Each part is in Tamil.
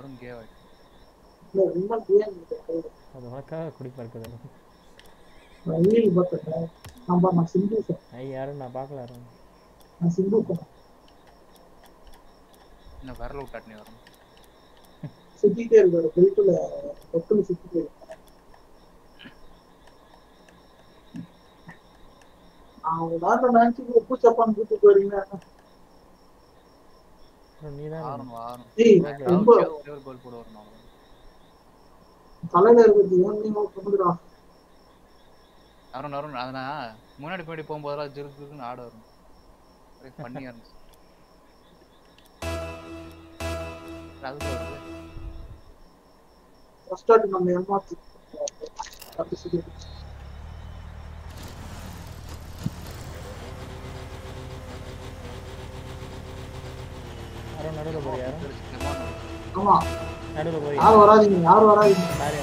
அருண் கேவ் ஆயிட்டு இல்ல ரொம்ப பிரியாணி அது உனக்காக குடிப்பா இருக்குது ரயில் பார்த்தேன் நம்ம நான் சிந்து சார் ஐ யாரும் நான் பார்க்கல யாரும் நான் சிந்து சார் இன்னும் விரல விட்டாட்டினே வரணும் சுத்திட்டே இருக்காரு பெல்ட்ல தொட்டுல சுத்திட்டே இருக்காரு அவங்க நாட்டை நினைச்சு உப்பு சப்பான் கூட்டு போறீங்க அப்புறம் நீ தான் ஆரணும் ஆரணும் ஏய் ஒரே ரொம்ப ஒரு ஒரே ஒரு கோல் போட வரணும் அவ்வளவுதான். தலையில இருக்கிறது ஏன் நீங்க கொண்டுடா அருண் அருண் அதனா முன்னாடி போயிட்டு போகும்போதெல்லாம் ஜிருக்கு ஜிருக்குன்னு ஆட வரும் ஒரே பண்ணியா இருந்துச்சு அது வருது ஃபர்ஸ்ட் ஆட் நம்ம ஏமாத்தி அப்படி சொல்லி யாரும் நடுவில் போறியா ஆமா நடுவில் போறியா யாரும் வராதீங்க யாரும் வராதீங்க சாரி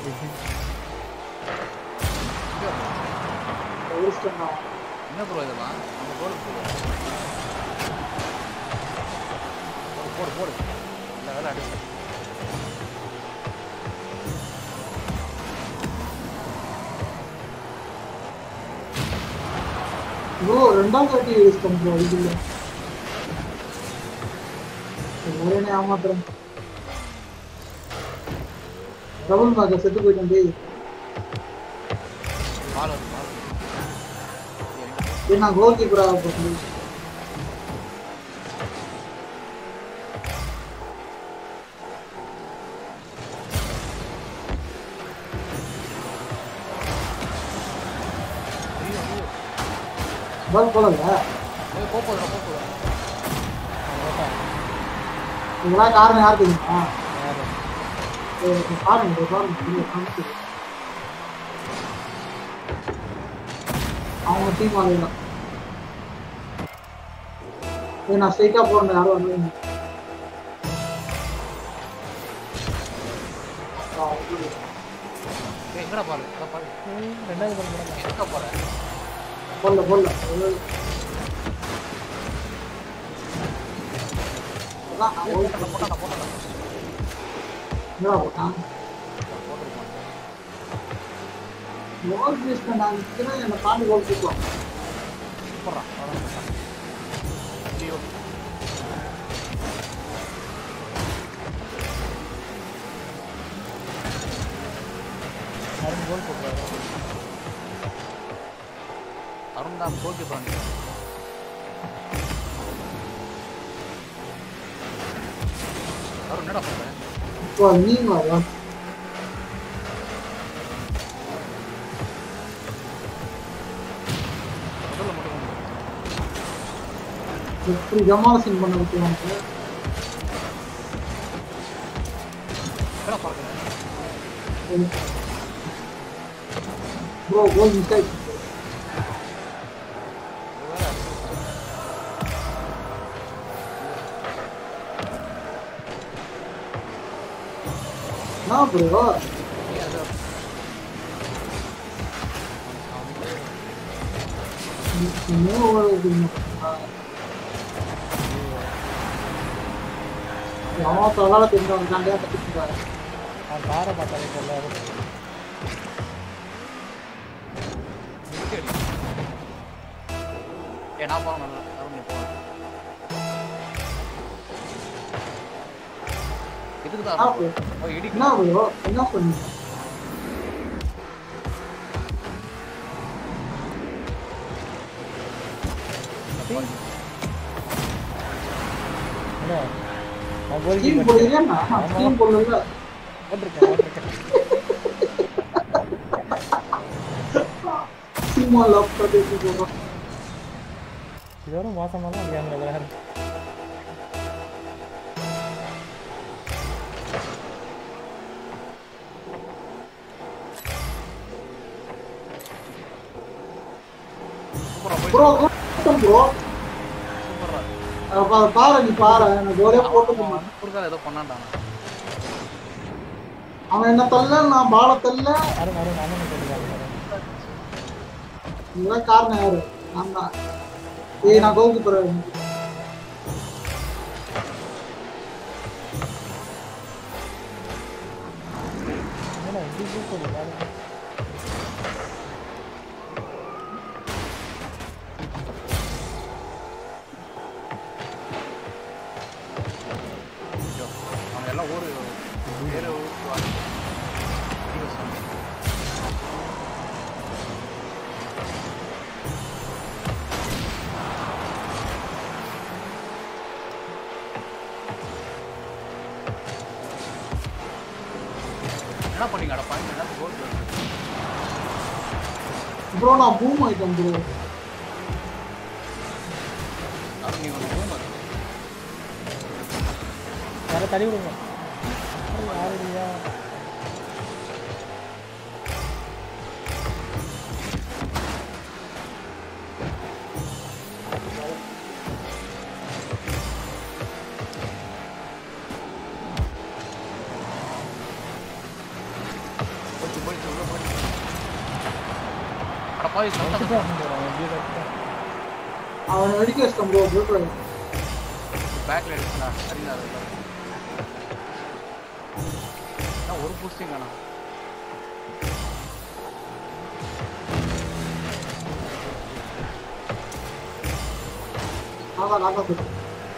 வேஸ்ட் என்ன ப்ரோ இதெல்லாம் நம்ம கோல் போடு போடு போடு எல்லா வேலை அடிச்சு ப்ரோ ரெண்டாம் காட்டி யூஸ் பண்றோம் இதுல ஒரே ஏமாத்துறேன் டபுள் மார்க்க செத்து போயிட்டேன் டேய் பால் வரும் பால் ஏய் நான் கோல் கீப்பர் ஆக போறேன் பால் போடல ஏய் போ போதுடா போ போதுடா இதெல்லாம் காரணம் யார் தெரியுமா யாரு ஏய், இது பாருங்க இது பாருங்க இது காமிக்குது. அவங்க டீம் ஆளுங்க ஏய் நான் ஸ்ட்ரைட்டா போறேன் யாரும் வரல ஏய் எங்கடா பால் அதான் பால் ம், ரெண்டாவது பால் போடலாம் எங்க போற போடல போடல அதான் நான் ஓடி போட்டாடா போட்டாடா போட்டாடா என்னடா போட்டான் போட்டுருப்பான் ஓவர் பேஸ் நான் நிக்கிறேன் என்னை தாண்டி ஓடி போட்டுருவான் போடுறான் அவ்வளோதான் ஐயோ யாரும் கோல் போட்டுறாரு அருண் தான் கோல் கீப்பர் அருண் என்னடா பண்ற இப்போ நீ வா முதல்ல மட்டும் கொண்டு வா. எப்படி ஜமாலசிங் பண்ண விட்டுருவாங்க எங்கடா பார்க்கற ப்ரோ கோல் மிஸ் ஆயிடுச்சு என்ன ப்ரோ இன்னும் ஒரு அவன் தொழிலாள தெரிஞ்சவங்க தாண்டியா கட்டிட்டு நான் காரை பார்த்தாலே சொல்லாரு ஏ நான் போறேன் நல்லா அருண் நீ போறேன் இதுக்கு தான் என்ன அருண். bro? ஓ இடி என்ன ப்ரோ என்ன சொன்னீங்க என்ன நான் கோல் டீம் கீப்பர் போடுறீங்கன்னா டீம் போடல போட்டிருக்கேன் போட்டிருக்கேன் டீம் லவ் பண்ணி போடுறோம் இதோட மோசமாக இருக்காங்க வேறு சூப்பரா போய் ப்ரோ ப்ரோ சூப்பரா பாரு நீ பாரு நான் கோலே போட்டு போனேன் கொடுக்காத ஏதோ பண்ணான்டா அவன் என்ன தள்ள நான் பால தள்ள அருண் அருண் அண்ணன் சொல்லுவாங்க இதெல்லாம் காரணம் யாரு நான் தான் ஏய் நான் கோல் கீப்பர் எப்படி கூப்பிடு பாருங்க ஐயோ, அவன் எல்லாம் ஓடு வேற ஊருக்கு வா. அடி வச்சான். என்ன பண்ணீங்க அட பாருங்க எல்லாம் கோல் ப்ரோ நான் பூம் ஆயிட்டேன் ப்ரோ நீ ஒன்று பூமர் யாரை தள்ளி விடுங்க யாரு இல்லையா போச்சு போயிடுச்சு உள்ள போயிடுச்சு அட பாய் சத்தம் கட்டிட்டு வந்துடுறோம் எப்படியோ கட்டிட்டேன் அவன் வெடிக்க வச்சிட்டான் ப்ரோ ப்ரோ பேக்ல எடுக்கலாம் சரிங்களா அதுல அதான் ஒரு பூஸ்டிங் வேணாம் நான் தான் நான் தான் போயிட்டேன்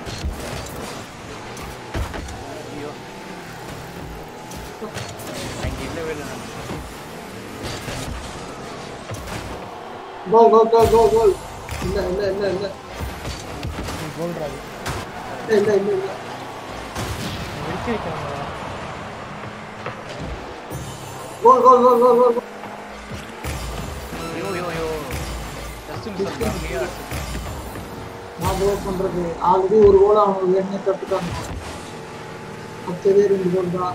ஐயோ அங்கே இல்லவே இல்லை நான் கோல் கோல் கோல் கோல் கோல் இல்ல இல்ல இல்ல இல்ல நீ கோல்றாது இல்ல இல்ல இல்ல இல்ல வெடிக்க வைக்கிறாங்க கோல் கோல் கோல் கோல் கோல் ஐயோ ஐயோ ஐயோ ஜஸ்ட் மிஸ் நீ அடிச்சு நான் ப்ரோ பண்றது ஆல்ரெடி ஒரு கோல் அவனுக்கு வேணுமே தட்டுட்டாங்க அடுத்ததே ரெண்டு கோல் தான்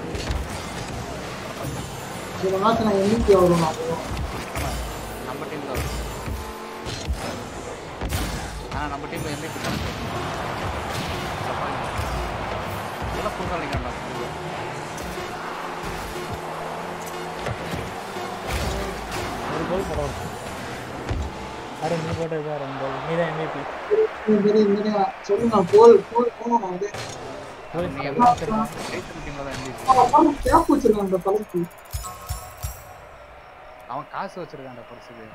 சில மேட்ச் நான் எண்ணிக்கை வரும் நான் bro. நம்ம டீம் தான் ஆனால் நம்ம டீமில் எந்த கணக்கு இதெல்லாம் கொடுக்காதீங்கண்ணா ஒரு கோல் போட அரை நீ போட்டது தான் ரெண்டு கோல் நீ தான் எம்விபி இந்த மாதிரி இந்த மாதிரி சொல்லுங்க கோல் கோல் போகணும் நான் வந்து கோல் நீ எவ்வளோ எவ்வளோ ஜெயிச்ச டீமில் தான் எந்த அவன் கேப் வச்சிருக்கான் அந்த தலைக்கு அவன் காசு வச்சிருக்கான் அந்த பரிசுக்கு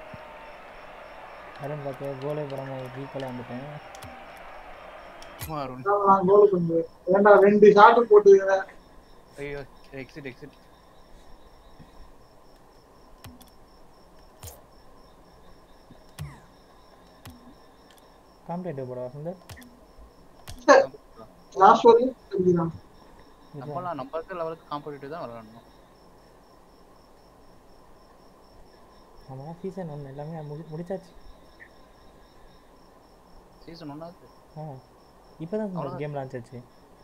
அருண் பார்த்து கோலே போடாம வீக்கெல்லாம் வந்துட்டேன் சும்மா அருண் அதான் நான் கோல் பண்ணுவேன் ஏன்டா ரெண்டு ஷாட் போட்டு ஐயோ எக்ஸிட் எக்ஸிட் காம்படேட்டிவ் போட வசந்தர் லாஸ்ட் வரையும் தெரிஞ்சுதான் நம்மளாம் நம்ம இருக்க லெவலுக்கு காம்படிட்டிவ் தான் விளாடணும் ஆமாம் சீசன் ஒன்று எல்லாமே முடி முடிச்சாச்சு சீசன் ஒன்றாவது ஆ இப்போ தான் அவ்வளவுதான். கேம் லான்ச் ஆச்சு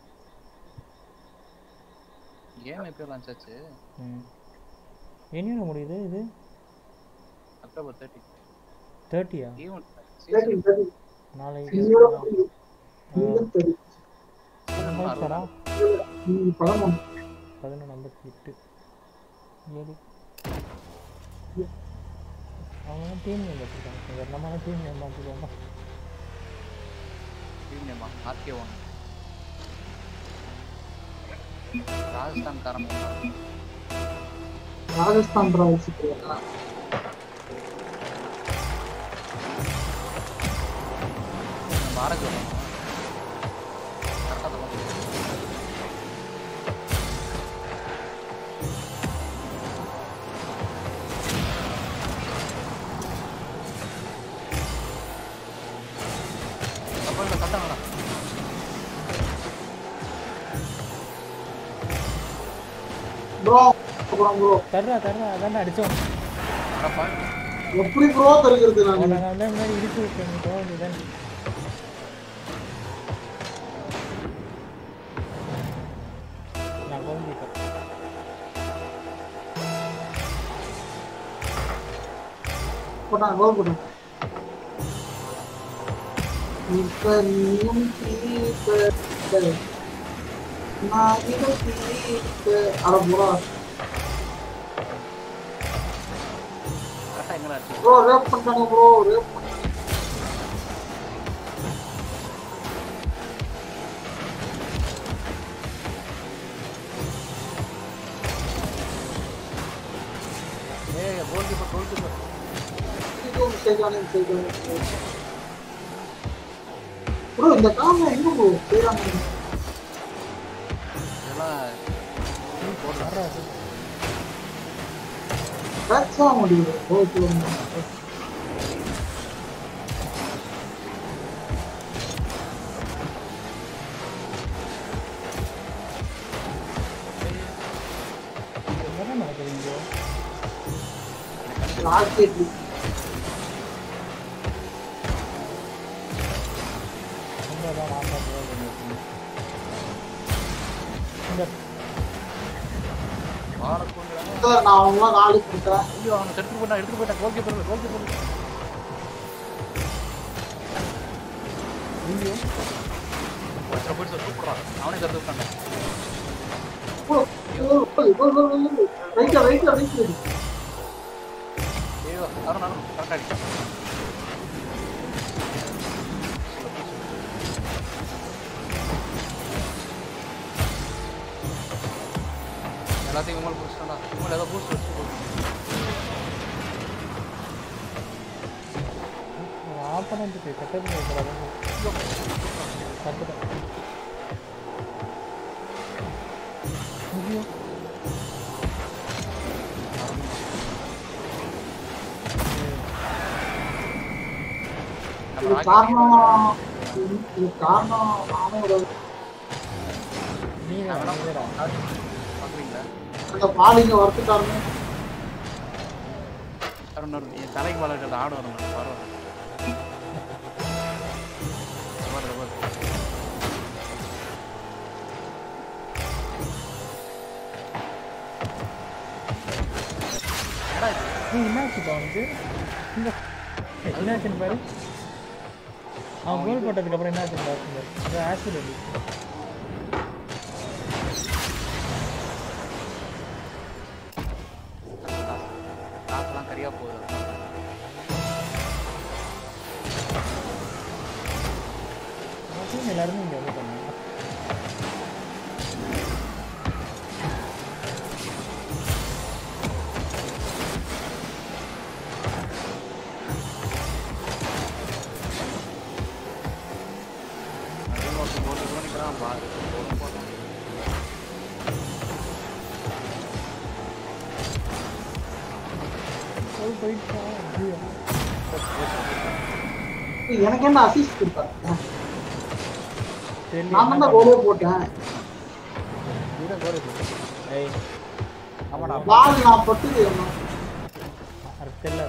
கேம் எப்போ லான்ச் ஆச்சு ம் என்னென்ன முடியுது இது அக்டோபர் தேர்ட்டி தேர்ட்டியா ஈவெண்ட் தேர்ட்டி தேர்ட்டி நாளைக்கு இதோட முடியும். நீங்க தேர்ட்டி தரா நீங்க படம் ஒண்ணு. பதினொன்று ஐம்பத்தி எட்டு ஏழு அவங்க டீம் நேம் வச்சுருக்காங்க வேறு நம்ம டீம் நேம் பார்த்துக்கோங்க டீம் நேமா ஆர்கே ஒன் ராஜஸ்தான் காரன் ராஜஸ்தான் ராயல்ஸ் பாரத் வரணும் கரெக்டாக கப்பலில் கட்டாங்களா ப்ரோ அப்புறம் ப்ரோ தர்றா தர்றா அதான் அடித்தோம் அடப்பா எப்படி ப்ரோ தருகிறது நான் நாங்கள் வந்து முன்னாடி இடிச்சு விட்டோம் போக வேண்டியதான் நான் குழம்பிட்டேன் போட்டான் கோல் போட்டான் இப்ப நீயும் தீர்த்த நான் இதை தீர்த்த அட ப்ரோ கரெக்டாக எங்கடா இருக்கு ப்ரோ ரேப் பண்ணிட்டாங்க ப்ரோ ரேப் கோல் கீப்பர் இது mistake ஆன mistake ஆன mistake. bro இந்த காம எங்க ப்ரோ செய்றாங்க இதெல்லாம் வர்றா அது. கிராச் ஆக முடியுது ஓகே என்னதான் நடக்குது இங்க ராக்கெட் ரொம்ப தான் நான் தான் ட்ரை பண்ணிருக்கேன் இந்த வாரக்கொண்டு சார் நான் அவங்களாம் நாலு கொடுத்தேன் ஐயோ அவனை எடுத்துட்டு போயிட்டான் எடுத்துட்டு போயிட்டான் கோல் கீப்பர் கோல் கீப்பர் ஐயோ போயிட்டு போயிட்டு சூப்பரா அவனே கருத்து விட்டான் ரைட்டா ரைட்டா ரைட் ஐயோ அருண் அருண் கரெக்டாக அடி எல்லாத்தையும் இவங்க பிடிச்சிட்டாண்டா இவங்க ஏதோ பூஸ்ட் வச்சு ஆப்பனண்ட்டுக்கு கட்ட பண்ணி வைக்கிறாங்க கட்டுதான் ஐயோ இது காரணம் இது காரணம் நானும் ஒரு நீ வேணா பார்க்குறீங்களா அந்த பாலிங்க வரத்து காரணம் அருண் அருண் என் தலைக்கு மேலே இருக்கிறது ஆடு வரும் பரவாயில்ல பாரு, பாரு. என்னடா இது? நீ என்னாச்சுப்பா அவனுக்கு இந்த ஏய், என்னாச்சுன்னு பாரு அவன் கோல் போட்டதுக்கு அப்புறம் என்னாச்சுன்னு பாருங்க அது ஆசிட் வந்துச்சு காசுலாம் கரியா போகுது அதையும் எல்லாருமே இங்கே வந்து பண்ணாங்க அதுவும் ஒருத்தன் போட்டு கூட நிற்கிறான் பாரு போட்டு போட்டு கோல் போயிட்டா ஐயோ எனக்கு என்ன அசிஸ்ட் கொடுத்தாங்க தெரியல நான் தான் கோலே போட்டேன் இதுதான் கோல் இது. ஏய் ஆமாடா பால் நான் பட்டு அது தெரியல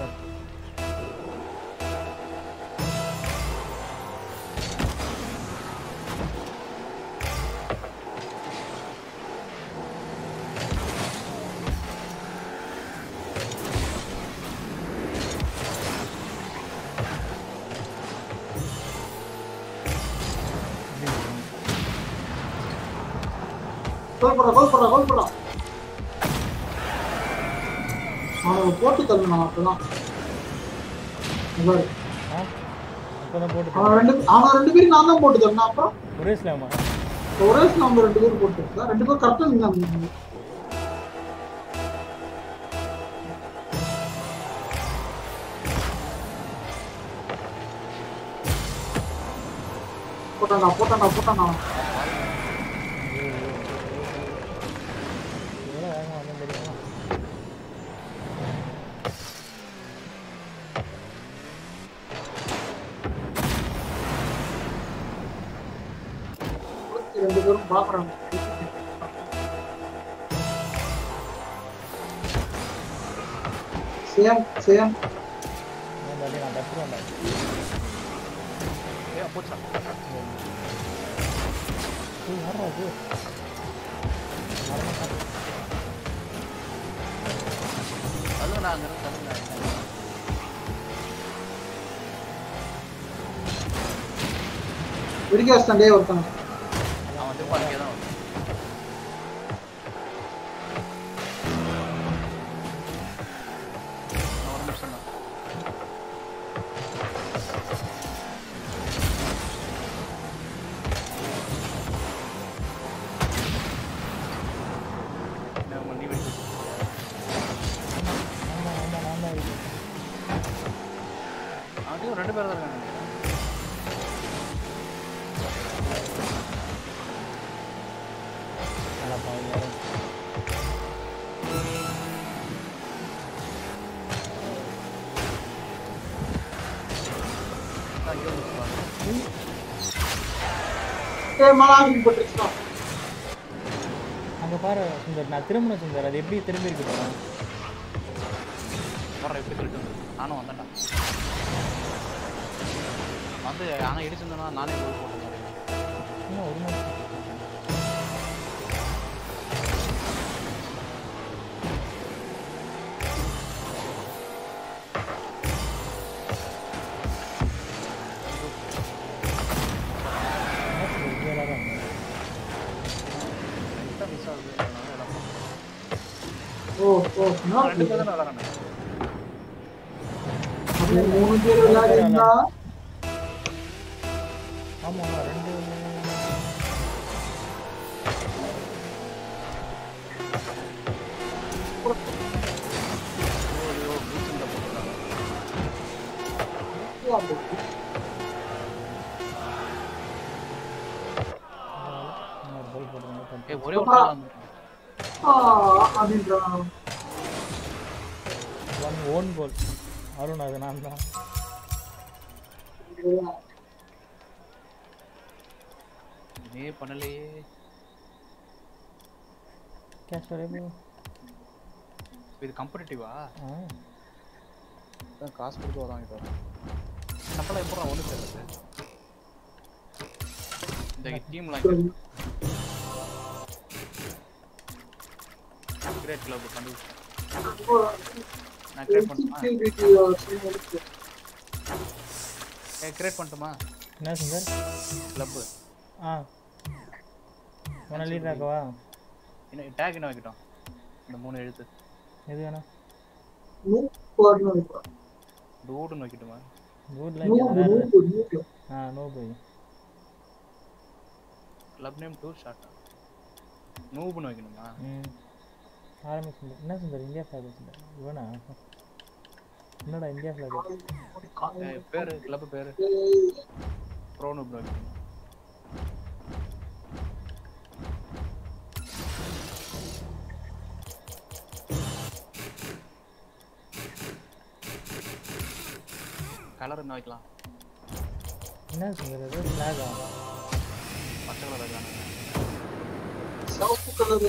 கோல் போடுற கோல் போடுற கோல் போடுற அவனை போட்டு தள்ளணும் அப்பதான் இங்க பாரு. ஆ அப்போ போட்டு அவன் ரெண்டு அவன் ரெண்டு பேரும் நான் தான் போட்டு தரணும் அப்புறம் ஒரே ஸ்லாமா ஒரே நம்ம ரெண்டு பேரும் போட்டு இருக்கா ரெண்டு பேரும் கரெக்டா நின்னாங்க போட்டாண்டா போட்டாண்டா போட்டாண்டா எவ்வளோ வேகமாக வந்து தெரியுமா ரெண்டு பேரும் பாக்குறாங்க சேம் சேம் நான் பாட்டி நான் கற்றுவேன்டா ஏன் போச்சா ஏய் யாரா அது மறந்துட்டேன். அதுவும் நான் அங்கே இருந்து தள்ளுங்க வெடிக்க வச்சிட்டாண்டே ஒருத்தன் அவன் வந்து பாருங்க தான் வருவான். இன்னும் ஒரு நிமிஷம் தான் இன்னும் வண்டி வெடிச்சு ஆமா ஆமா நான் தான் இது இன்னும் ரெண்டு பேர் தான் இருக்காங்க நல்லா பாருங்க ஐயோ ஏ மலாஜி போட்டுருச்சுடா அங்கே பாரு சுந்தர் நான் திரும்பின சுந்தர் அது எப்படி திரும்பி இருக்கு பாரு வர எப்படி சொல்லிட்டு வந்து. நானும் வந்தேன்டா வந்து ஆனால் இடிச்சிருந்தேன்னா நானே போய் போட்ட மாதிரி இன்னும் ஒரு நிமிஷம் என்ன சுந்தர் இப்படி விளையாடுறாங்க? லைட்டாக மிஸ் ஆகுது அதனால எல்லாம் பண்ணேன். ஓ ஓ என்ன ரெண்டு பேர் தான் விளாட்றாங்க அது மூணு பேர் விளையாடிருந்தா ஆமா ஆமா ரெண்டு ஐயோ பூச்சில் போட்டுருக்காங்க இன்னொரு கோல் போட்டுருந்தாங்க தப்பு. ஏய் ஒரே ஒரு goal தான் வந்திருக்கு. ஆ அப்படின்றான் ஒன் ஓன் கோல் அருண் அது நான் தான் இதே பண்ணலையே கேஷ் வரையும் இது கம்படிட்டிவா ஆ தான் காசு கொடுத்து வர வாங்கிட்டு வரேன் நம்மளாம் எப்படி ஒன்று சேர்றது இந்த டீம்லாம் கிரேட் கிளப் கண்டுபிடிச்சேன் நான் கிரியேட் பண்ணட்டுமா ஏ கிரியேட் பண்ணட்டுமா என்ன சுந்தர் கிளப்பு ஆ உன லீடர் ஆக்கவா இன்னும் டேக் என்ன வைக்கிட்டோம் இந்த மூணு எழுத்து எது வேணாம் டூடுன்னு வைக்கட்டுமா குட் லைக் ஆ நோ போய் கிளப் நேம் டூ ஷார்ட் நூபுன்னு வைக்கணுமா ம் ஆரம்பி சுந்தர் என்ன சுந்தர் இந்தியா ஃபிளாக் சுந்தர் இவனா என்னடா இந்தியா ஃபிளாக் ஏய், பேரு கிளப் பேரு ப்ரோ நூப்னு வைக்கணுமா கலர் என்ன வைக்கலாம் என்ன சுந்தர் அது ஃபிளாகா பச்சை கலர் வைக்கலாம் சிவப்பு கலர்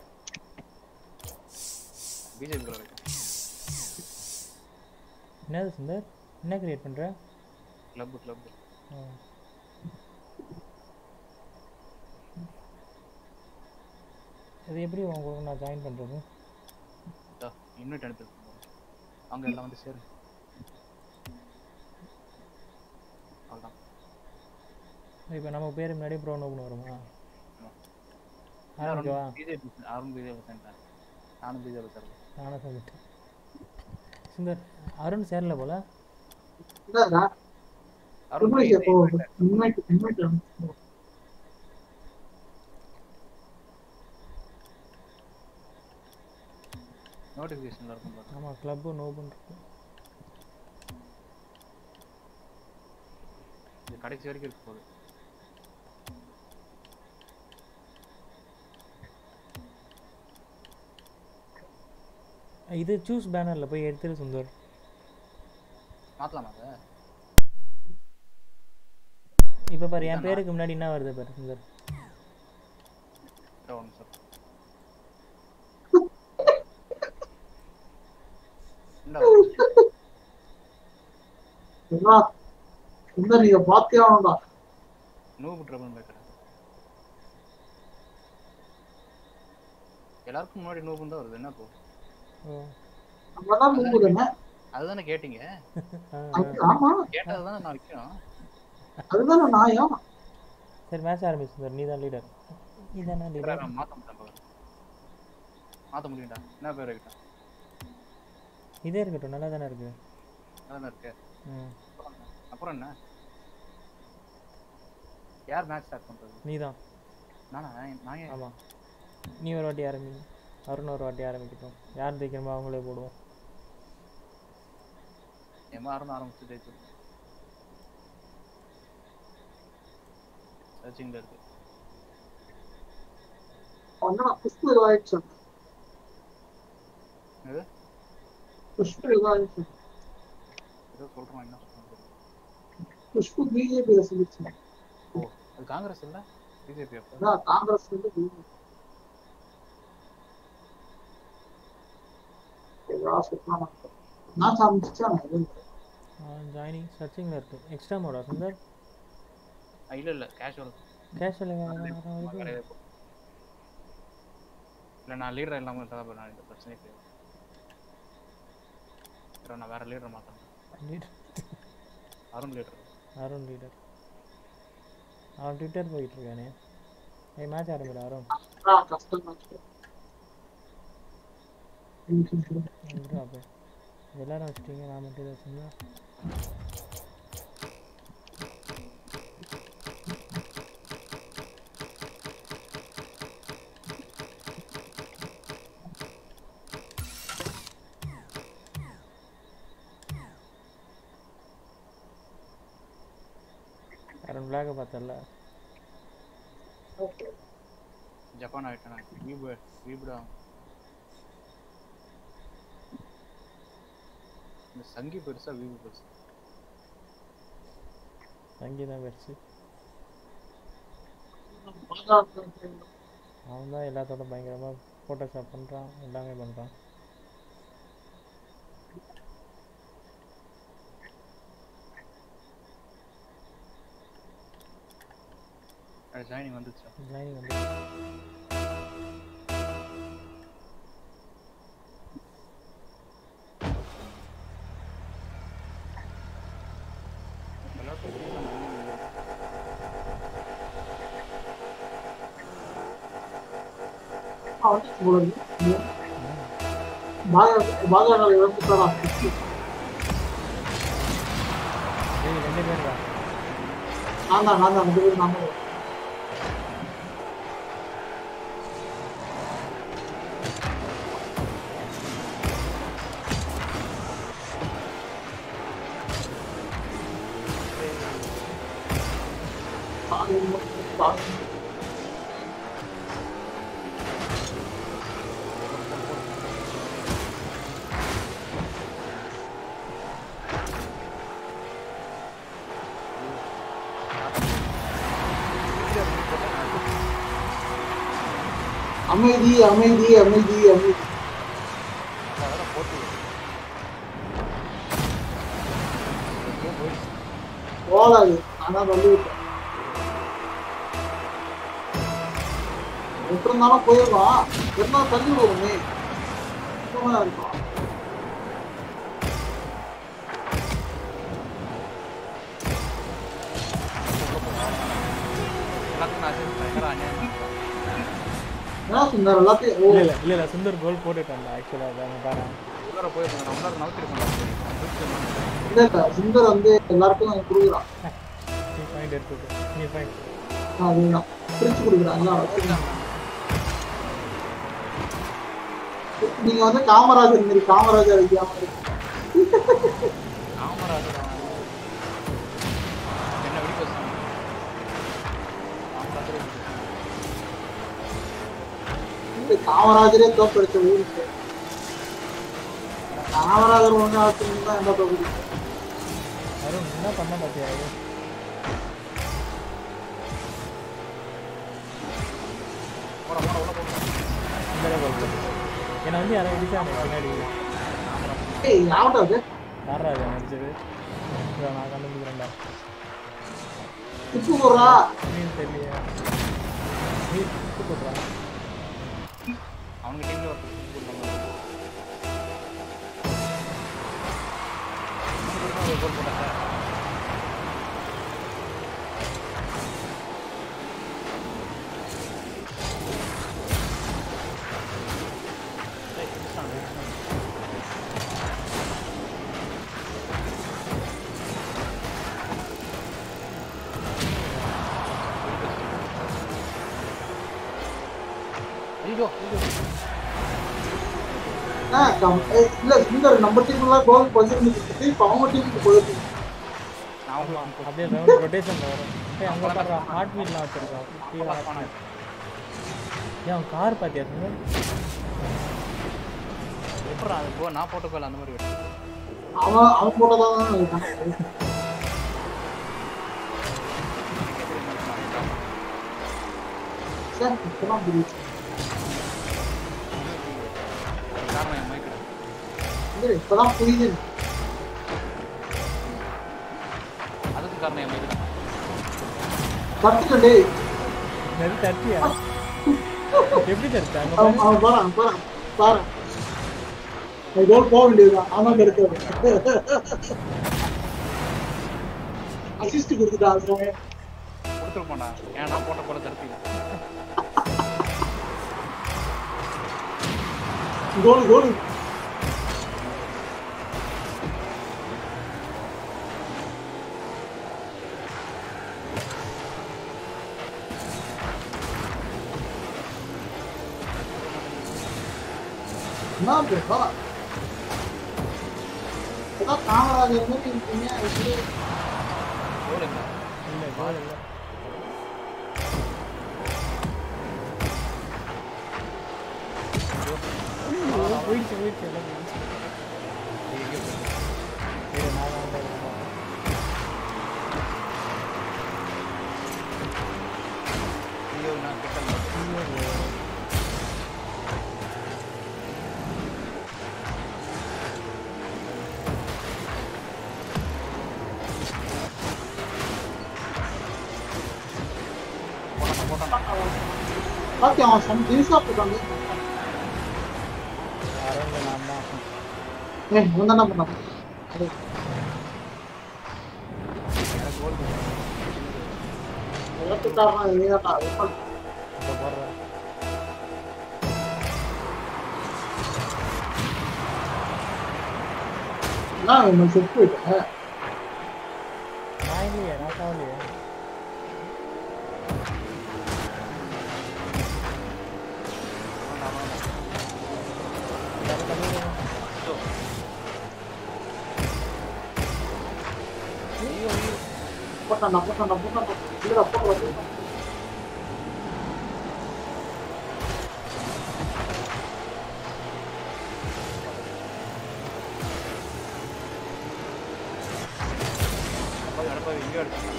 பிஜேபி கலர் வைக்கலாம் என்னது சுந்தர் என்ன கிரியேட் பண்ற கிளப் கிளப் ஆ. அது எப்படி உங்களுக்கு நான் ஜாயின் பண்றது இன்வைட் அனுப்பிருக்கோம் அங்க எல்லாம் வந்து சேரு அவ்வளோதான் இப்போ நம்ம பேர் முன்னாடி ப்ரோ நோப்னு வருமா ஆரம்பிக்கவா பிஜேபி அருண் பிஜேபி சென்டர் நானும் பிஜேபி தரல நானும் சொல்லிட்டேன் சுந்தர் அருண் சேரல போல என்னடா அருண் இன்வைட் இன்வைட் நோட்டிஃபிகேஷன்ல இருக்கும் பாருங்க ஆமாம் கிளப்பு நோபுன்னு இருக்கும் இது கடைசி வரைக்கும் இருக்க போகுது இது சூஸ் பேனரில் போய் எடுத்துரு சுந்தர் மாத்தலாமா அதை இப்போ பாரு என் பேருக்கு முன்னாடி என்ன வருது பாரு சுந்தர் இதோ ஒரு நிமிஷம் இந்தா, என்ன என்ன நீங்க பாத்தியா வேண்டாம் நூபு ட்ரபிள் மேக்கர் எல்லாருக்கும் முன்னாடி நூபுன்னு தான் வருது என்ன இப்போ ஓ நம்ம தான் மூணு தானே அதுதானே கேட்டீங்க ஆ, அது- ஆமா கேட்டது தானே நான் வைக்கணும் அதுதானே நியாயம் சரி மேட்ச் ஆரம்பி சுந்தர் நீ தான் லீடர் நீ தானே லீடர் நான் மாத்த மாட்டேன் பாரு. மாத்த முடியும்டா என்ன பேர் வைக்கிட்டேன் இதே இருக்கட்டும் நல்லா தானே இருக்கு அதான் இருக்கு ம் அப்புறம் என்ன? அப்புறம் என்ன யார் மேட்ச் ஸ்டார்ட் பண்றது நீ தான் நானா நான் ஏன் ஆமாம் நீ ஒரு வாட்டி ஆரம்பி அருண் ஒரு வாட்டி ஆரம்பிக்கட்டும் யார் ஜெயிக்கணுமோ அவங்களே போடுவோம் எம்மா அருண் ஆரம்பிச்சு ஜெயிச்சு சர்ச்சிங்ல இருக்கு என்னடா புஷ்பு ஏதோ ஆயிடுச்சு எது புஷ்பு ஏதோ ஆயிடுச்சு ஏதோ சொல்றான் என்ன சொல்றான் தெரியல. புஷ்பு பிஜேபியில சொல்லிச்சு ஓ அது காங்கிரஸ் இல்ல பிஜேபி அப்ப அதான் காங்கிரஸ் வந்து பிஜேபி நான் சாமிச்சா நான் எதுவும் ஜாயினிங் சர்ச்சிங்கில் இருக்கு எக்ஸ்ட்ரா மோடா சுந்தர் ஆ, இல்ல இல்ல கேஷுவல் கேஷுவல் இல்ல நான் லீடர் இல்லாம இருந்தா நான் இந்த பிரச்சனை கிடையாது அப்புறம் நான் வேற லீடர் மாட்டேன் அருண் லீடர் அருண் லீடர் அவன் ட்விட்டர் போயிட்டு இருக்கானே ஏய் மேட்ச் ஆரம்பிடா அருண் கஷ்டம் எங்கடா அப்போ எல்லாரும் வச்சுட்டீங்க நான் மட்டும் இதை வச்சுருந்தா அருண் பிளாக பார்த்தல ஜப்பான் ஆயிட்டேன் வீபு வீபுடா இந்த சங்கி பெருசா வீபு பெருசா சங்கீதம் பெருசு அவன் தான் எல்லாத்தோட பயங்கரமாக ஃபோட்டோஷாப் பண்ணுறான் எல்லாமே பண்ணுறான் ஜாயினிங் வந்துச்சா ஜாயினிங் வந்து பாஜக இழந்துட்டாரா ஏய் ரெண்டு பேர் தான் நான் தான் நான் தான் ரெண்டு பேரும் நான் தான் அமைதி அமைதி அமைதி அமைதி அதெல்லாம் போட்டு எங்கேயோ போயிடுச்சு போகாது ஆனா தள்ளி விட்டேன் எப்படி இருந்தாலும் போயிடலாம் என்ன தள்ளி விடுவோமே சும்மா இருக்கும் எல்லாத்துக்கும் நான் சேர்ந்து பயங்கர அநியாயம் பண்ணிட்டேன். என்ன சொன்னார் எல்லாத்தையும் ஓ இல்லை இல்லை இல்லை இல்லை சுந்தர் கோல் போட்டுட்டான்ல ஆக்சுவலாக அதை பாரு உள்ளார போயிருந்தேன் நான் உள்ளார நவுத்திருக்கேன் இல்ல இல்ல சுந்தர் வந்து எல்லாருக்கும் கொடுக்குறான் நீ பாயிண்ட் எடுத்துட்டு நீ பாயிண்ட் அதுதான் பிரிச்சு கொடுக்குறான் எல்லாம் வச்சுருக்காங்க நீங்க வந்து காமராஜர் மாரி காமராஜர் வைக்காம இருக்கு காமராஜர் என்ன வெடி பேசுறாங்க காமராஜரே வெடி பேசுறாங்க. இந்த காமராஜரே தோப்பெடுத்த ஊருக்கு காமராஜர் ஒண்ணு ஆச்சுன்னு என்ன தோப்பெடுத்து அருண் என்ன பண்ண பார்த்தியா இது போடா போடா உள்ள போடா சுந்தரே கோல் போட்டு என்னை வந்து யாரும் இடிச்சாங்க பின்னாடி ஏய் யாவட்டா அது யாரா அது நடிச்சது இதோ நான் கண்டுபிடிக்கிறேன்டா திப்பு போடுறா மீன் தெரியலையே நீ சுட்டு போட்டுறா அவங்க டீம்ல ஒரு கொடுத்தாங்க ஒரு கோல் போட்டாங்க ஏய், கிறிஸ்டானோ, கிறிஸ்டானோ. ஐயோ ஐயோ ஆ, கம்- ஏய், இல்ல சுந்தர் நம்ம டீம்ல கோல் பதினஞ்சு கொடுத்துட்டு இப்ப அவங்க டீமுக்கு போயிருக்கு நான் வந்து அப்படியே ரவுண்ட் ரொட்டேஷன் வரும் ஏய் அங்க பாரு ஹார்ட் வீல்லாம் வச்சிருக்கான் கீழே பாஸ் பண்ண ஏன் அவன் கார் பாத்தியா சுந்தர்? எப்படா அது போ நான் போட்ட கோல் அந்த மாதிரி வெட்டு அவன் அவன் போட்டதான் இருக்கான் சார் இப்பதான் புரியுது காரணம் என் மைக்கு இல்ல இப்பதான் புரியுது அதுக்கு காரணம் என் மைக்கு கத்துக்க டேய் நெரு தட்டியா எப்படி தடுத்த அங்க அவன் பாரு அவன் போறான் போறான் பாரு அது கோல் போக வேண்டியதுதான் அவன் தடுக்க அசிஸ்ட் கொடுத்துட்டான் அது கொடுத்துருப்போம்டா ஏன் நான் போட்ட கோலை தடுத்தீங்க கோல் கோல் என்ன பேசா அதான் காமராஜர் மாதிரி இருக்கீங்க இப்படி கோல் இல்லை இல்ல கோல் இல்ல ஐயோ, போயிடுச்சு போயிடுச்சு எல்லாம் போயிடுச்சு இரு, நான் தான் வந்து இருக்கேன். ஐயோ நான் கிட்ட போட்டான் போட்டான் பாத்தி அவன் சம் திரிசா போட்டாங்க அரங்க நான் தான் ஏய் இவன் என்ன பண்ணான் எனக்கு கோல் இழப்புக்காரனா நீதான்டா வெப்பன் இப்போ போடுறேன் என்ன இவன் செத்து போயிட்டேன் நான் இல்லையே நான் சாவலையே வேற கதையில போட்டான்டா போட்டான்டா போட்டான்டா இல்லடா போட்டு அப்பா நடப்பா எங்கே எடுத்தான்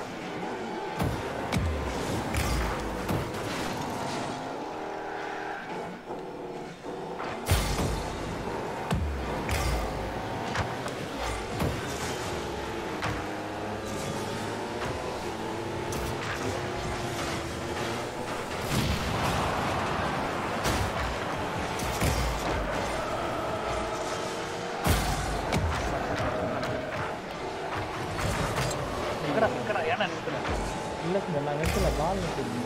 எங்கடா எங்கடா ஏன்னா நிறுத்தல இல்லை சார் நான் நிறுத்தல பால் நிறுத்திருந்தேன்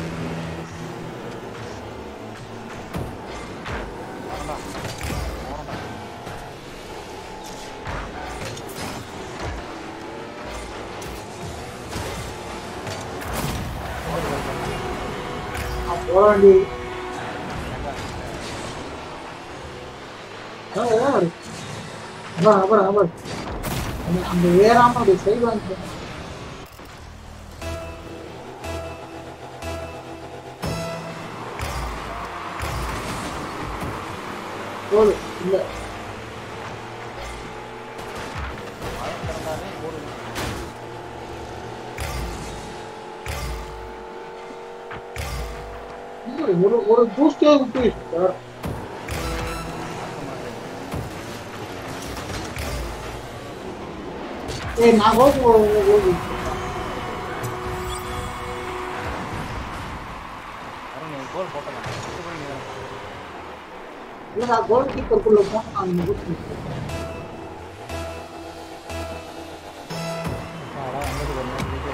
வரண்டா வரண்டா நான் போட வேண்டியது அதான் ஏதாவது இருக்கு. அதான் அப்புறம் அப்புறம் அந்த- அந்த ஏறாம அப்படி சைடு வாங்கி போது இல்ல மழை திறந்தாலே ஓடுது இல்ல, ஒரு ஒரு பூஸ்டே விட்டு சார் ஏய் நான் கோபு கோபு அருண் நீ கோல் போட்டலாம் பத்து மணி நேரம் இல்ல நான் கோல் கீப்பருக்குள்ள போனா நான் கோபு ஆடா வந்தது ஒரு நாள் வீடியோ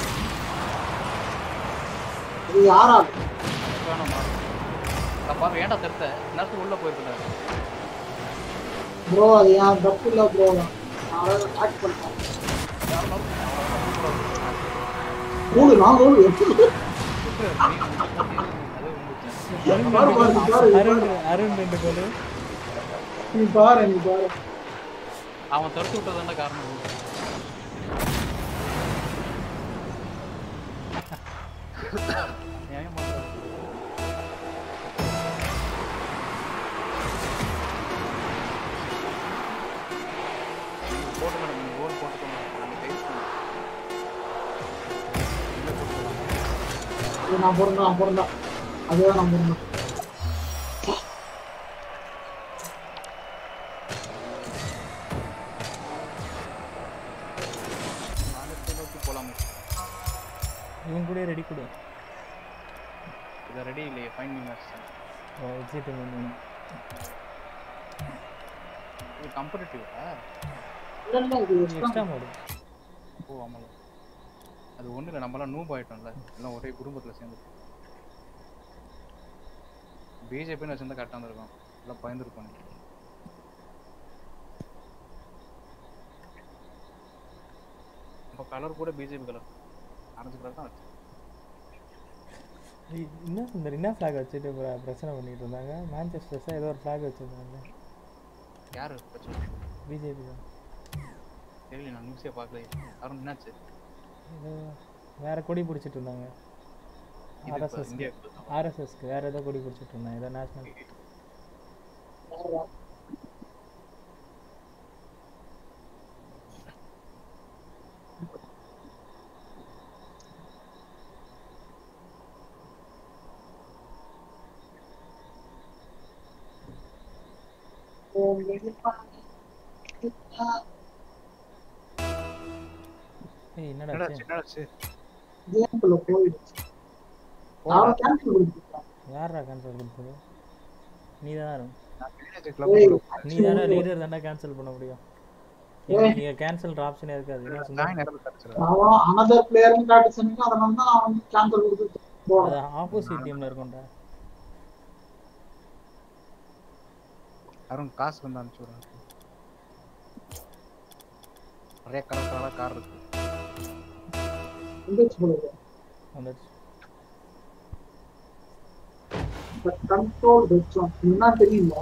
இது யாரா வேணாம் நான் பாரு ஏன்டா தடுத்த நேரத்துக்கு உள்ள போயிருக்கேன் ப்ரோ அது ஏன் தப்பு இல்ல ப்ரோ நான் ஆக்ட் பண்ணேன் மூணு நான் கோல் பாரு, பாரு, பாரு, அருண் அருண் ரெண்டு கோல் நீ பாரு நீ பாரு அவன் தடுத்து விட்டதான காரணம் நியாயம் பண்றது போட்டு மேடம் நீங்க கோல் போட்டுக்கோங்க நாங்க டேஸ்ட் பண்ணுவோம் இல்லை போட்டுக்கலாம் இது நான் பிறந்தேன் நான் பிறந்தேன் அதுதான் நான் பிறந்தேன் நாளைக்கு நோக்கி போலாமே இவன் கூட ரெடி கொடு இது ரெடி இல்லையே ஃபைன் மீ மேட்ச் எக்ஸிட் வேணும் இது கம்படிட்டிவா இல்லை இல்லை இது extra. எக்ஸ்ட்ரா மோடு ஓ ஆமாம் அது ஒன்றும் இல்லை நம்மளாம் நூப் ஆயிட்டோம்ல எல்லாம் ஒரே குடும்பத்தில் சேர்ந்து பிஜேபின்னு வச்சிருந்தா கரெக்டாக இருந்திருக்கும் எல்லாம் பயந்துருப்பாங்க இப்போ கலர் கூட பிஜேபி கலர் ஆரஞ்சு கலர் தான் வச்சு என்ன சுந்தர் என்ன ஃப்ளாக் வச்சுட்டு பிர- பிரச்சனை பண்ணிட்டு இருந்தாங்க மேன்செஸ்டர்ஸாக ஏதோ ஒரு ஃப்ளாக் வச்சுருந்தாங்க யார் பிரச்சனை பிஜேபி தான் தெரியல நான் நியூஸே பார்க்கல அருண் என்னாச்சு ஏதோ வேற கொடி பிடிச்சிட்டு இருந்தாங்க இது இப்போ ஆர்எஸ்எஸ் இந்தியாவுக்கு ஆர்எஸ்எஸ்க்கு வேற ஏதோ கொடி பிடிச்சிட்டு இருந்தாங்க ஏதோ நேஷனல் ஏய் என்னடா என்னடாச்சு ஆச்சு? என்னடாச்சு கேம்குள்ள போயிடுச்சு அவன் கேன்சல் பண்ணிட்டான் யாரா கேன்சல் கொடுத்தது நீ தான் நான் மேனேஜர் கிளப் ஏய், நீ தானே லீடர் தானே கேன்சல் பண்ண முடியும் நீங்க கேன்சல் ஆப்ஷனே இருக்காது என்ன சுந்தர்? நான் நேரம் கிடச்சிடும் அவன் அனதர் பிளேயர்னு காட்டி சொன்னீங்க அதனால தான் அவன் கேன்சல் கொடுத்துட்டு போறான் அது ஆப்போசிட் டீம்ல இருக்கும்டா அருண் காசு வந்து அனுப்பிச்சு விடுறேன் நிறைய கலர் கலராக கார் இருக்கு வந்துச்சு போல வந்துடுச்சு பட் கண்ட்ரோல் வச்சோம் என்ன தெரியல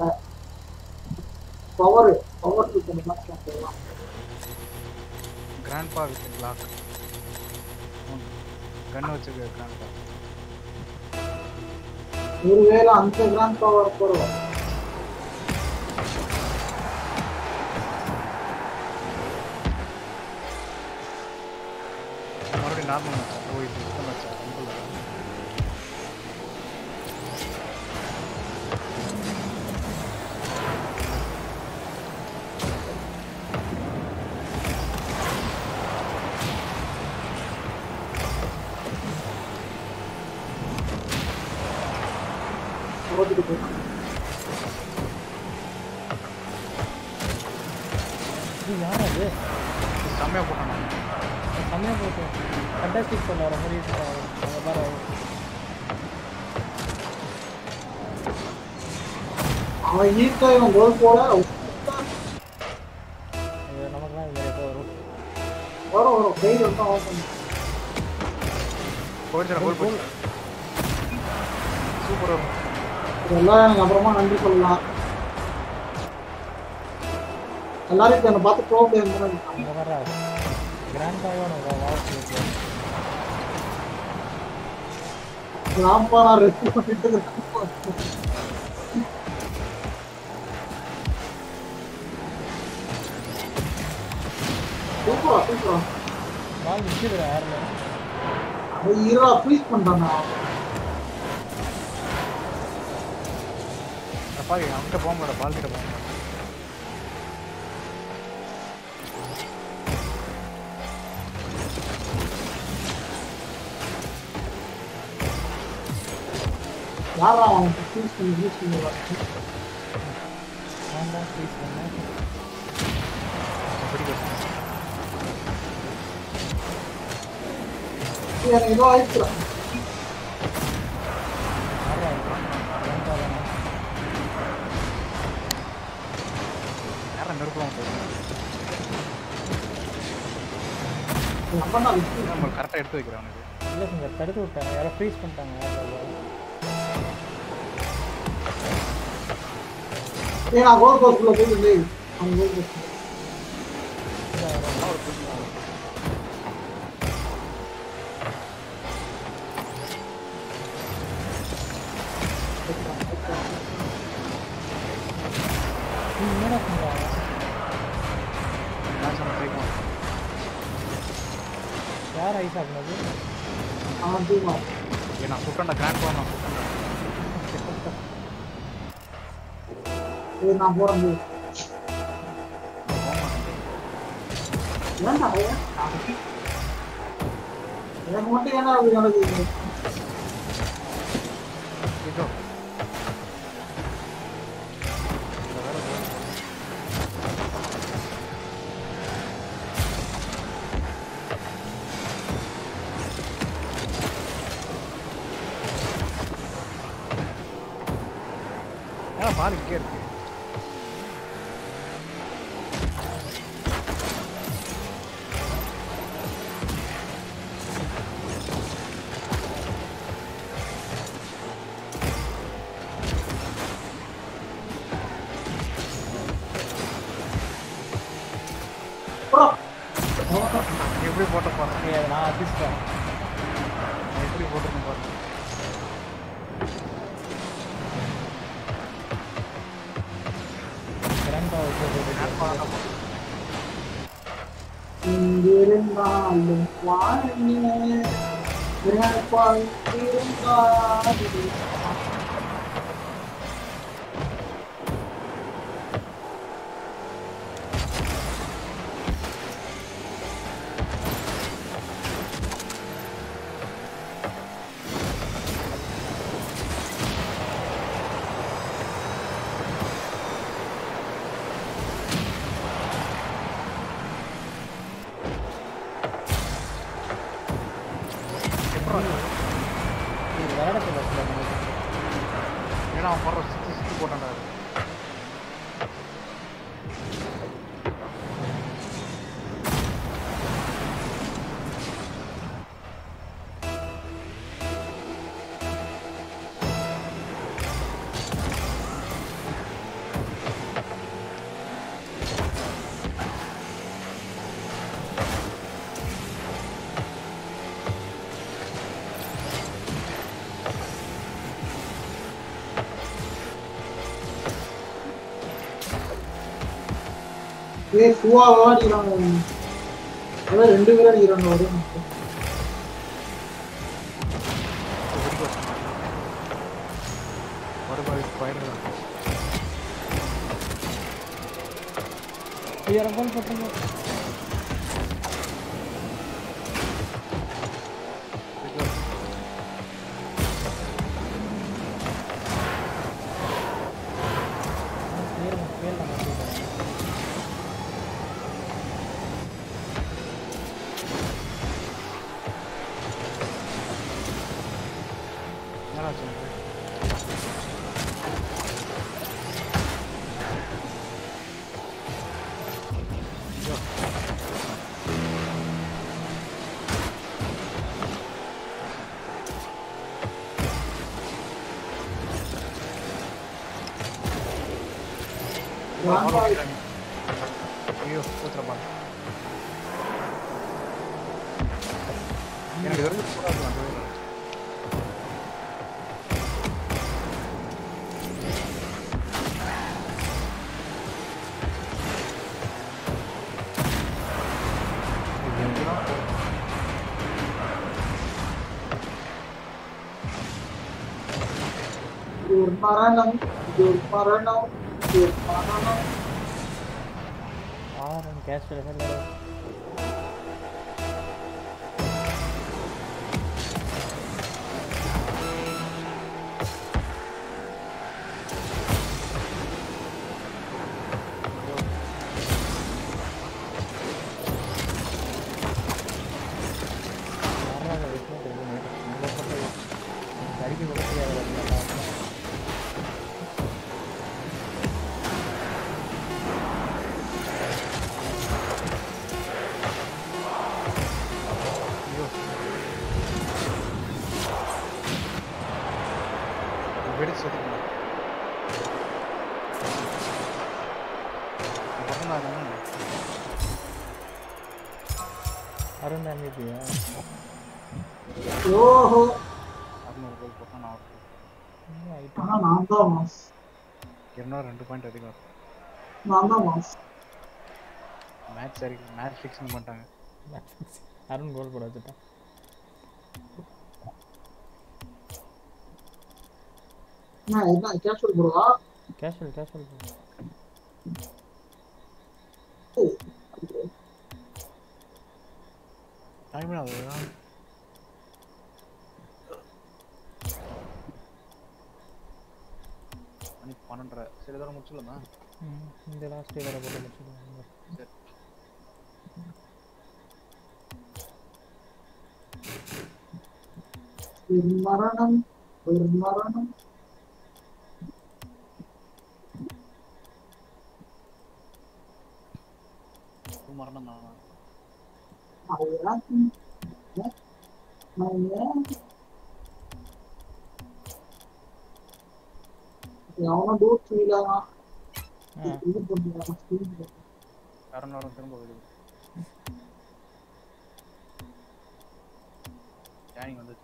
பவர் பவர் இருக்கணும் கேட்கலாம் கிராண்ட்பா வித் கிளாக் கண்ணு வச்சிருக்க கிராண்ட்பா ஒருவேளை அந்த கிராண்ட் பவர் போறோம் மறுபடியும் நார்மல் மச்சா ஓ இது இது மச்சா ரொம்ப ஓட்டிட்டு போயிட்டான் இது யார் அது செம்மையாக போட்டான் செம்மையா போட்டு ஃபண்டாஸ்டிக் சொல்ல வர மாதிரி இருக்கு அவன். அங்க பாரு அவன். அவன் ஈர்க்க இவன் கோல் போட இது நமக்குலாம் இது மாதிரி எப்போ வரும் வரும் வரும் கையில் வந்து ஆஃப் பண்ணி போயிடுச்சு கோல் போயிடுச்சு சூப்பர் வரும் இதெல்லாம் எனக்கு அப்புறமா நன்றி சொல்லலாம் எல்லாரும் இப்ப என்னை பார்த்து ப்ரோ பிளேயர் மாதிரி இருக்காங்க அங்கே வர கிராண்ட் பாயும் நம்ம வாழ்க்கை நான்ப்பா நான் ரெஸ்ட் பண்ணிட்டு இருக்கேன் சூப்பரா சூப்பரா பால் நிற்கிது யாரில் அவன் இரா ஃப்ரீஸ் பண்றானா பாரு அவன்கிட்ட போக முடியல பால் கிட்ட போக முடியல யாரா அவன் ஃப்ரீஸ் பண்ணி ஃப்ரீஸ் பண்ணி வரான்? நான் தான் ப்ளீஸ் பண்ணேன் பிடிக்கும் இது எனக்கு ஏதோ ஆயிடுச்சுடா யாரா கிராண்ட் தானே நேரம் நெருக்கலாம் போகுது நம்ம தான் விட்டு நம்ம கரெக்டாக எடுத்து வைக்கிறேன் அவனுக்கு இல்லை சார் தடுத்து விட்டாங்க யாரோ ஃப்ரீஸ் பண்ணிட்டாங்க யாரோ ஏய் நான் கோல் போஸ்ட்ல போயிட்டு அவன் கோல் போஸ்ட் நீ என்னடா பண்றா மேட்ச் நம்ம ட்ரை பண்ணுவோம் யார் ஐஸ் ஆகுனது அவன் டீமா ஏய் நான் சுட்டேன்டா கிராண்ட் போன நான் சுட்டேன்டா இது நான் போறேன் bro. ஏன்டா பையன்? எனக்கு மட்டும் ஏன்னா அப்படி நடக்குது இதோ இந்த வேலை போகுது. ஏன் பால் இங்கே இருக்கு bro. எப்படி போட்ட பாருங்க ஏய் அதை நான் அசிஸ்டேன் நான் எப்படி போட்டிருக்கேன் பாருங்க கிராண்டா கிராண்ட் பால் இங்கிருந்தாலும் வாழிய பிறப்பால் இருந்தாலும் இது விளையாட தெரியல ஏன்னா அவன் போடுற சுற்றி சுற்றி போட்டான்டா அது. ஏ சுவாவா அடிக்கிறாங்க அதான் ரெண்டு பேரும் அடிக்கிறாங்க ஒரே நிமிஷம். வெடிக்க வச்சுட்டான். மறுபடியும் ஸ்பைடர் ஐயாயிரம் கோல் போட்டுருங்க பேர் பேர் நான் மாற்றிக்கிறேன் என்னாச்சு உனக்கு? வாங்க. ஐயோ சூத்திர பால் எனக்கு இது வரைக்கும் கூடாது அந்த வேலை இது எங்கெல்லாம் போகுது? இது ஒரு மரணம் இது ஒரு மரணம் இது ஒரு மரணம் ஆறு கேஷ் இல்லை யாராவது விஷ்ணு தெரியும் உங்களை போட்டு கடிக்க கூட தெரியாது ஐயோ வெடிச்சு செத்துக்கலாம் பிறந்தாங்க அருண் அமைதியா ஓஹோ அறுநூறு கோல் போட்டால் நான் இன்னும் ஐட்டம் ஆனா நான் தான் மாஸ் இருநூறு ரெண்டு பாயிண்ட் அதிகம் இருக்கு நான் தான் மாஸ் மேட்ச் சரி மேட்ச் ஃபிக்ஸிங் பண்ணிட்டாங்க அருண் கோல் போட வச்சுட்டான் நான் என்ன கேஷுவல் ப்ரோவா கேஷுவல் கேஷுவல் டைம் ஆகுது மணி பன்னெண்டரை சரி தூரம் முடிச்சிடலாமா இந்த லாஸ்ட் வேற போட்டு முடிச்சுடுவாங்க சரி ஒரு மரணம் ஒரு மரணம் ஒரு மரணம் தானா அதுதான் நான் ஏன் எவனோ டோர் ஃபீலாதான் ஆ இது பண்ணுறான் கரண் வரும் திரும்ப வருது ஸ்கேனிங் வந்துச்சு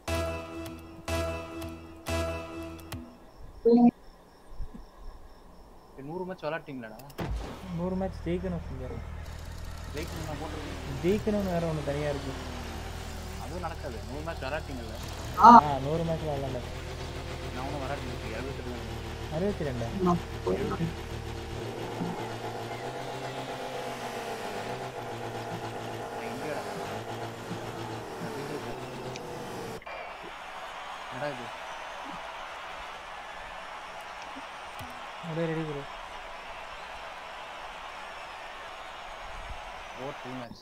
இப்ப நூறு மேட்ச் விளாட்டிங்களாடா நூறு மேட்ச் ஜெயிக்கணும் செஞ்சாரு ஜெயிக்கணும் நான் போட்டிருக்கேன் ஜெயிக்கணும்னு வேற ஒன்று தனியாக இருக்கு அதுவும் நடக்காது நூறு மேட்ச் விளாட்டிங்கல்ல ஆ ஆ நூறு மேட்ச் விளாட்ல நான் ஒன்றும் விளாட்டி எழுபத்தி ரெண்டு அறுபத்தி ரெண்டா நான் போயிடுறேன். நான் இந்தியாடா நான் BJP. என்னடா இது அப்படியே ready bro over full match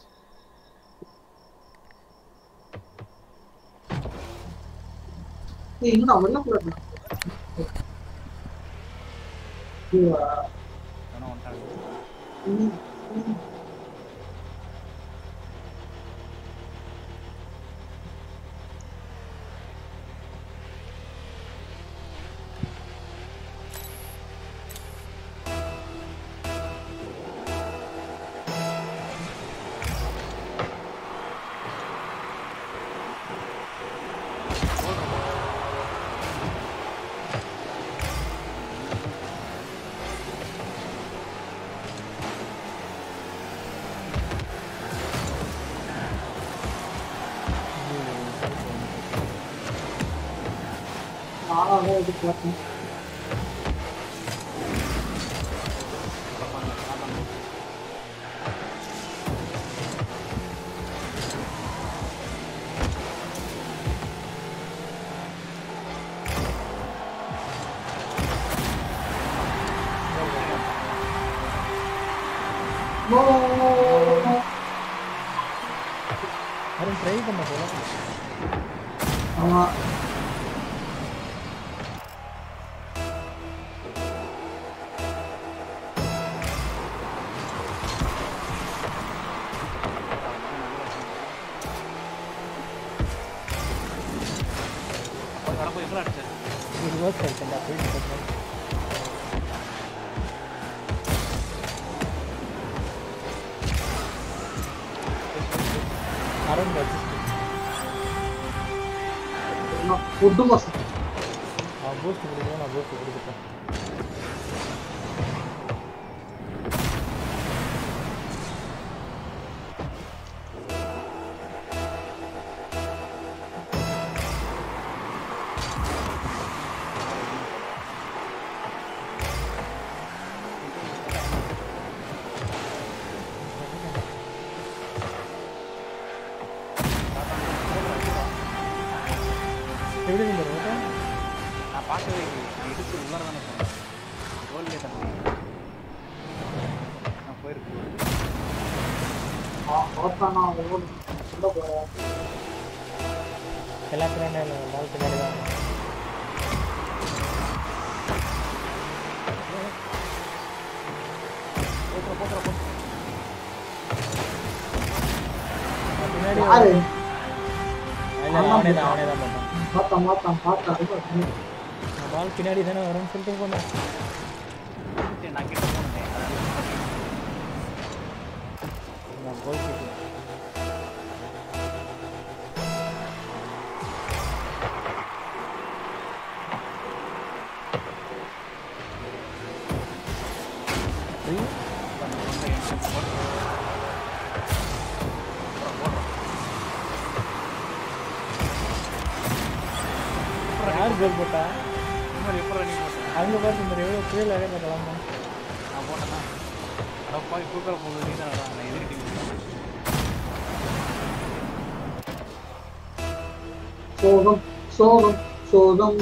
ஏய், என்னடா வெள்ள கூடாது வேணா வந்துட்டாங்க நானும் அதான் எதிர்பார்த்தேன் No. அருண் ட்ரை பண்ண போல ஆமா கடப்போ எவ்வளோ அடிச்சேன் இது ரிவர்ஸ் ஆயிடுச்சுடா போயிட்டு போகிறேன் அருண் அசிஸ்ட் நான் ஃபுட்டு மாசம் அவன் பூஸ்ட் கொடுக்கணும் நான் பூஸ்ட் கொடுத்துட்டேன் எப்படி இருந்த ரோட்டா நான் பார்க்கவே இல்லை. நான் இடிச்சு உள்ளார தானே போனேன் கோல்லே தம்பி நான் போயிருக்கு பார்த்தா நான் ஓடு உள்ள போறேன் எல்லாத்துலேயும் பால் பின்னாடி தான் போட்டுற போட்டுற போட்டு நான் பின்னாடி யாரு இல்லை அவனே தான் அவனே தான் போட்டான் பார்த்தா பார்த்தா பார்த்தா ரொம்ப கம்மி. நான் பால் பின்னாடி தானே வரும்னு சொல்லிட்டு போனேன் சரி, நான் கிட்ட போனேன் நான் கோல் கிட்டு கோல் போட்டா சும்மா எப்போ நீ போட்டேன் அங்கே பார்த்து இந்த எவ்வளோ புயல் வேகத்தை கிளம்பும் நான் போட்டேன்னா அடப்பா தூக்கிற போகுது நீ தான் நான் எதிர்க்கிட்டீங்க சோகம் சோகம் சோகம்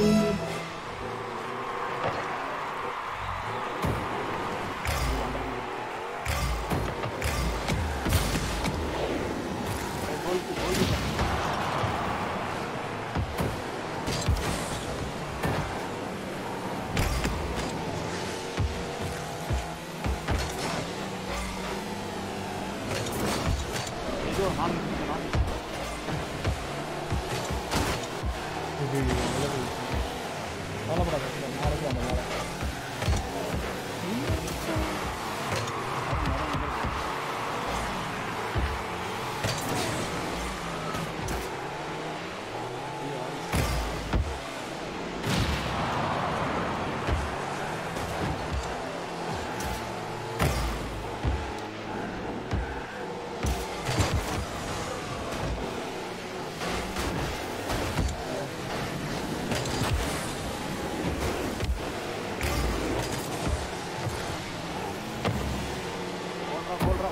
ஏதோ நான் நான் இது உள்ள போயிடுச்சு கவலைப்படாத இல்லை, நாளைக்கு அந்த வேலை போடுறா போடுறா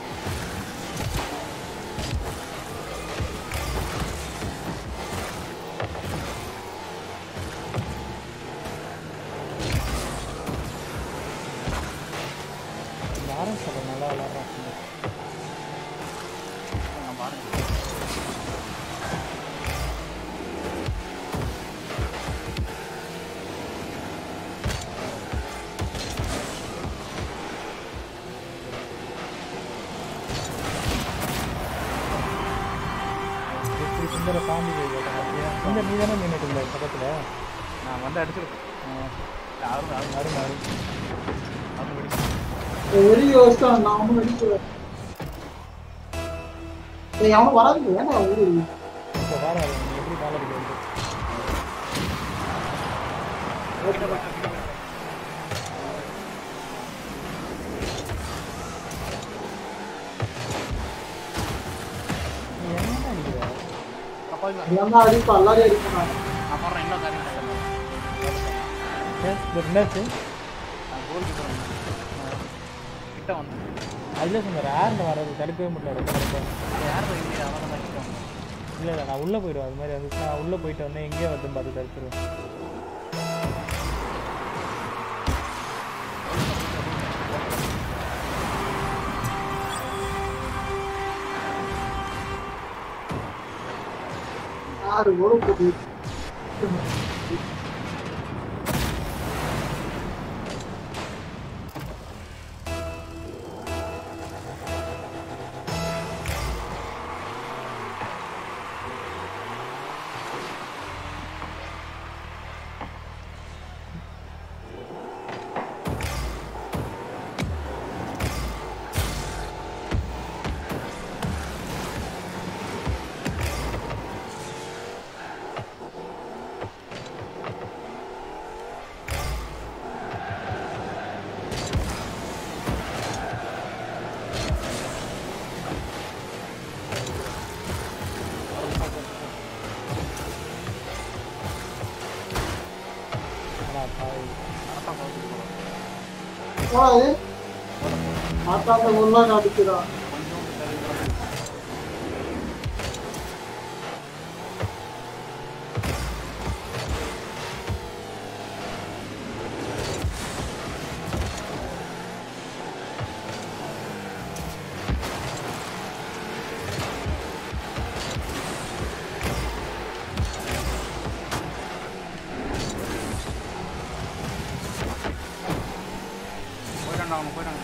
யாரும் சொல்ல நல்லா விளாட்றான் நான் பாருங்க எப்படி சுந்தர சாமி இந்த நீ தானே நின்றுட்டு இருந்த பக்கத்தில் நான் வந்து அடிச்சிருக்கேன் யாரும் யாரும் அருண் அருண் யாரும் வெடி வெளியே யோசிச்சான் நான் ஒன்றும் வெடிக்கல ஏய் அவன் வராது ஏன்னா ஊரு இப்போ வார நீ எப்படி காலடி வந்து நீ என்ன அடிக்கிற தப்பா இல்லை எல்லாம் தான் அடிப்பா எல்லாரையும் அடிப்பான் நான் போடுறேன் இன்னும் காரியம் பண்ணல ஏன் இந்த என்னாச்சு நான் கோல் கிட்ட கிட்ட வந்து அதில் சொன்னார் யாருன்னு வர்றது தடுக்கவே முடியல ரொம்ப தடுக்க யாரும் இல்லையா அவனை தான் கிட்ட வந்தேன் இல்லை இல்லை நான் உள்ளே போயிடுவேன் அது மாதிரி வந்துச்சு நான் உள்ளே போயிட்டு வந்தேன் எங்கேயோ வந்து பார்த்து தடுத்துருவேன் யாரு கூட போட்டு ஆனால் பாய் போடாது மாத்தாந்த முன்னாடி அடிக்கிறான் போயிட்டாங்க அவங்க போயிட்டாங்க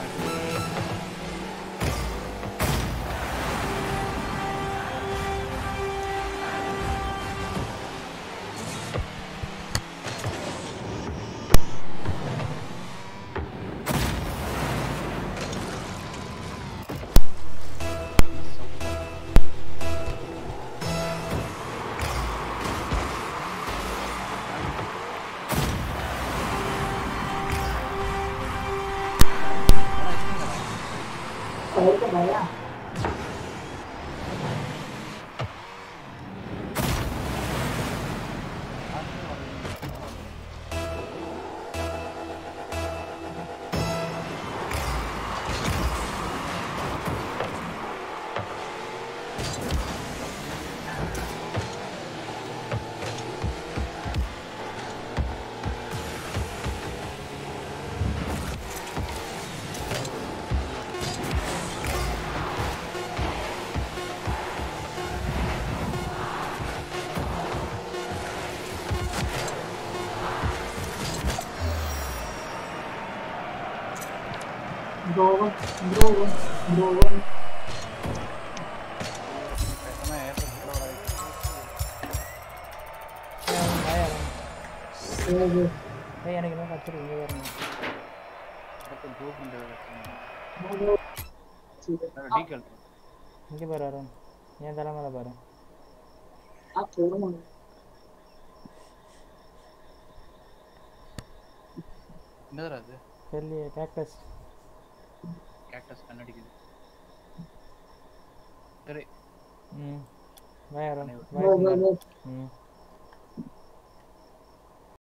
இருக்க பையா ப்ரோ ப்ரோ ப்ரோ பேசாம ஏர்போர்ட் கூட வராது சரி ஏய் எனக்கு என்ன கத்துரு இங்கே வரணும் ஏர்போர்ட் ப்ரூவ் பண்ணுறது சரி டீக்கல் இங்கே பாரு அருண் என் தலை மேலே பாரு ஆ சொல்லுங்க என்னதுடா அது சொல்லி கேக்டஸ் கேக்டஸ் கண்ணடிக்குது சரி ம் bye Arun bye bye bye bye ம்